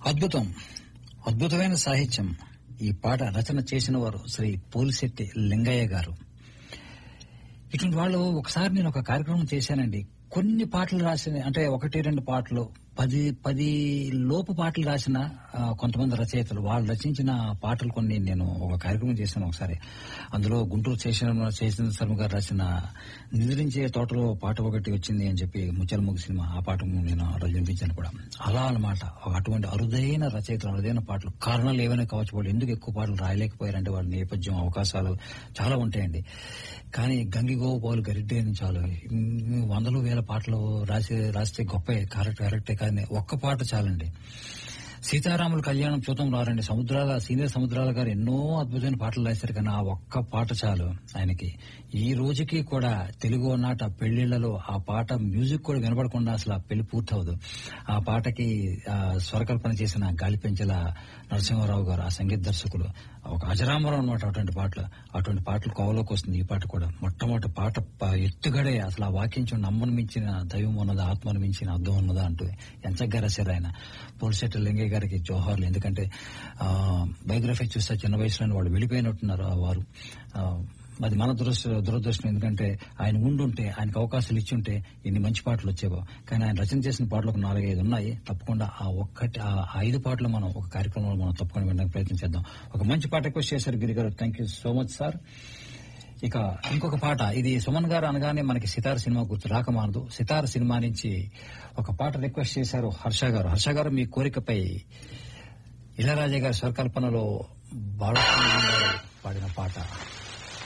అద్భుతం అద్భుతమైన సాహిత్యం ఈ పాట రచన చేసిన వారు శ్రీ పోలిశెట్టి లింగయ్య గారు ఇటువంటి వాళ్ళు ఒకసారి నేను ఒక కార్యక్రమం చేశానండి కొన్ని పాటలు రాసిన అంటే ఒకటి రెండు పాటలు పది పది లోపు పాటలు రాసిన ఆ, కొంతమంది రచయితలు వాళ్ళు రచించిన పాటలు కొన్ని నేను ఒక కార్యక్రమం చేశాను ఒకసారి అందులో గుంటూరు చేసిన చేసిన శర్మ గారు రాసిన నిద్రించే తోటలో పాట ఒకటి వచ్చింది అని చెప్పి ముచ్చల ముగ్గు సినిమా ఆ పాట నేను ఆ రోజు వినిపించాను కూడా అలా అన్నమాట అటువంటి అరుదైన రచయితలు అరుదైన పాటలు కారణాలు ఏమైనా కావచ్చు వాళ్ళు ఎందుకు ఎక్కువ పాటలు రాయలేకపోయారంటే వాళ్ళ నేపథ్యం అవకాశాలు చాలా ఉంటాయండి కానీ గంగిగోవు పాలు గరిడ్డే అని చాలు ఇన్ని వందలు వేల పాటలు రాసి రాస్తే గొప్పే కరెక్ట్ కరెక్టే కానీ ఒక్క పాట చాలండి సీతారాముల కళ్యాణం చూద్దాం రారండి సముద్రాల సీనియర్ సముద్రాల గారు ఎన్నో అద్భుతమైన పాటలు రాశారు కానీ ఆ ఒక్క పాట చాలు ఆయనకి ఈ రోజుకి కూడా తెలుగు నాట పెళ్లిళ్లలో ఆ పాట మ్యూజిక్ కూడా వినపడకుండా అసలు ఆ పెళ్లి పూర్తవదు ఆ పాటకి ఆ, స్వరకల్పన చేసిన గాలిపెంచల నరసింహారావు గారు ఆ సంగీత దర్శకులు ఒక అజరామరం అనమాట అటువంటి పాటలు అటువంటి పాటలు కోవలోకి వస్తుంది ఈ పాట కూడా మొట్టమొదటి పాట ప- ఎత్తుగడే అసలు ఆ వాక్యం నమ్మను మించిన దైవం ఉన్నదా ఆత్మను మించిన అర్థం ఉన్నదా అంటూ ఎంచగ్గా రాశారు ఆయన పోలిశెట్టి లింగయ్య గారికి జోహార్లు ఎందుకంటే ఆ, బయోగ్రఫీ చూస్తే చిన్న వయసులోనే వాళ్ళు వెళ్ళిపోయినట్టున్నారు ఆ వారు ఆ, అది మన దురదృష్ట దురదృష్టం ఎందుకంటే ఆయన ఉండుంటే ఆయనకు అవకాశాలు ఇచ్చుంటే ఇన్ని మంచి పాటలు వచ్చేవో కానీ ఆయన రచన చేసిన పాటలు ఒక నాలుగైదు ఉన్నాయి తప్పకుండా ఆ ఒక్కటి ఆ ఐదు పాటలు మనం ఒక కార్యక్రమంలో మనం తప్పకుండా వినడానికి ప్రయత్నం చేద్దాం ఒక మంచి పాట రిక్వెస్ట్ చేశారు Giri garu thank you so much sir ఇక ఇంకొక పాట ఇది సుమన్ గారు అనగానే మనకి సితార్ సినిమా గుర్తు రాకమానదు సితార్ సినిమా నుంచి ఒక పాట రిక్వెస్ట్ చేశారు హర్ష గారు హర్ష గారు మీ కోరికపై ఇళరాజా గారి స్వరకల్పనలో బాలసుబ్రహ్మణ్యం గారు పాడిన పాట